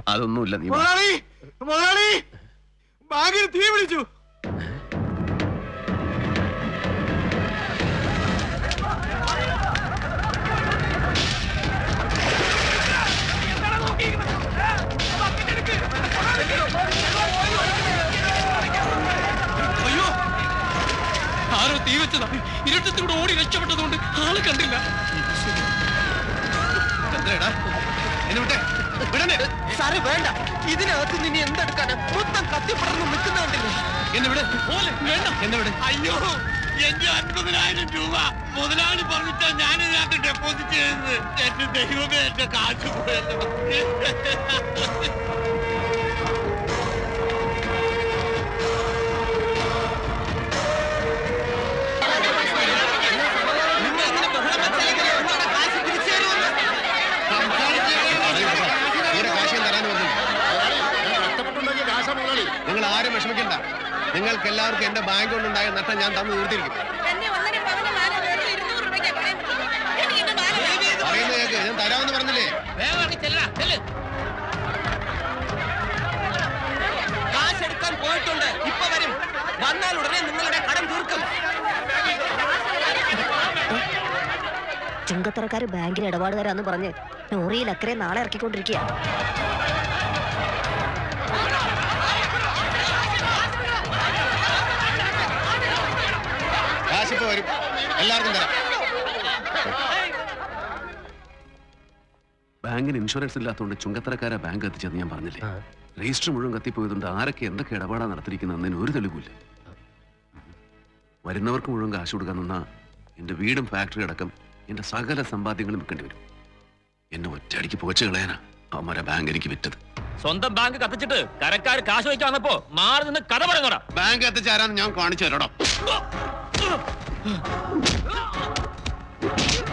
അതൊന്നുമില്ല നീ വാ. മുതലാളി മുതലാളി ബാങ്കിന് തീ പിടിച്ചു അയ്യോ ആരോ തീ വെച്ചതാ ഇരുട്ടത്തിലൂടെ ഓടി രക്ഷപ്പെട്ടതുകൊണ്ട് ആള് കണ്ടില്ല ചന്ദ്രേടാ എന്നെ വിട്ടെ വിടണേ സാറ് വേണ്ട ഇതിനകത്ത് നിന്നെ എന്തെടുക്കാന് മൊത്തം കത്തിപ്പടർന്ന് നിൽക്കുന്നുണ്ടല്ലേ എന്നെ വിട് പോലെ വേണ്ട എന്നെ വിട് അയ്യോ എന്റെ അൻപതിനായിരം രൂപ മുതലാളി പറഞ്ഞിട്ടാ ഞാൻ ഇതിനകത്ത് ഡെപ്പോസിറ്റ് ചെയ്തത് എന്റെ ദൈവമേ എന്റെ കാശ് പോയല്ലോ നിങ്ങൾ ഇങ്ങനെ ബഹളം വെച്ചാലെങ്ങനെ നിങ്ങളുടെ കാശ് തിരിച്ചു തരുമെന്ന് ഇവിടെ കാശ് ഞാൻ തരാൻ വന്നില്ല നിങ്ങൾ ആരും വിഷമിക്കണ്ട നിങ്ങൾക്ക് എല്ലാവർക്കും എന്റെ ബാങ്ക് കൊണ്ടുണ്ടായ നഷ്ടം ഞാൻ തന്നു തീർത്തിരിക്കും എന്നെ ഒന്നര പവന് മാല വെറും ഇരുന്നൂറ് രൂപയ്ക്കാ പറയാൻ പറ്റുള്ളൂ എനിക്ക് എന്റെ മാല വേണം. പറയുന്നത് കേക്ക് ഞാൻ തരാമെന്ന് പറഞ്ഞില്ലേ കാശ് എടുക്കാൻ പോയിട്ടുണ്ട് ഇപ്പൊ വരും വന്നാൽ ഉടനെ നിങ്ങളുടെ കടം തീർക്കും ചുങ്കത്തറക്കാർ ബാങ്കിൽ ഇടപാടുകാരാന്ന് പറഞ്ഞ് ലോറിയിൽ അക്കരെ നാളെ ഇറക്കിക്കൊണ്ടിരിക്കുക കാശ് ഇപ്പൊ വരും എല്ലാവർക്കും തരാം ബാങ്കിന് ഇൻഷുറൻസ് ഇല്ലാത്തതുകൊണ്ട് ചുങ്കത്തരക്കാരെ ബാങ്ക് എത്തിച്ചത് ഞാൻ പറഞ്ഞില്ലേ രജിസ്റ്റർ മുഴുവൻ കത്തിപ്പോയതുകൊണ്ട് ആരൊക്കെ എന്തൊക്കെ ഇടപാടാ നടത്തിയിരിക്കുന്നതെന്ന് ഒരു തെളിവില്ല വരുന്നവർക്ക് മുഴുവൻ കാശ് കൊടുക്കാൻ നിന്നാ എന്റെ വീടും ഫാക്ടറി അടക്കം എന്റെ സകല സമ്പാദ്യങ്ങളും വിൽക്കേണ്ടി വരും എന്നെ ഒറ്റയടിക്ക് പുകച്ചു കളയാനാ അവന്മാരെ ബാങ്ക് എനിക്ക് വിറ്റത് സ്വന്തം ബാങ്ക് കത്തിച്ചിട്ട് കരക്കാർ കാശ് വയ്ക്കാൻ വന്നപ്പോ മാറി നിന്ന് കഥ പറയുന്നോടാ ബാങ്ക് എത്തിച്ചാരാന്ന് ഞാൻ കാണിച്ചു തരാടോ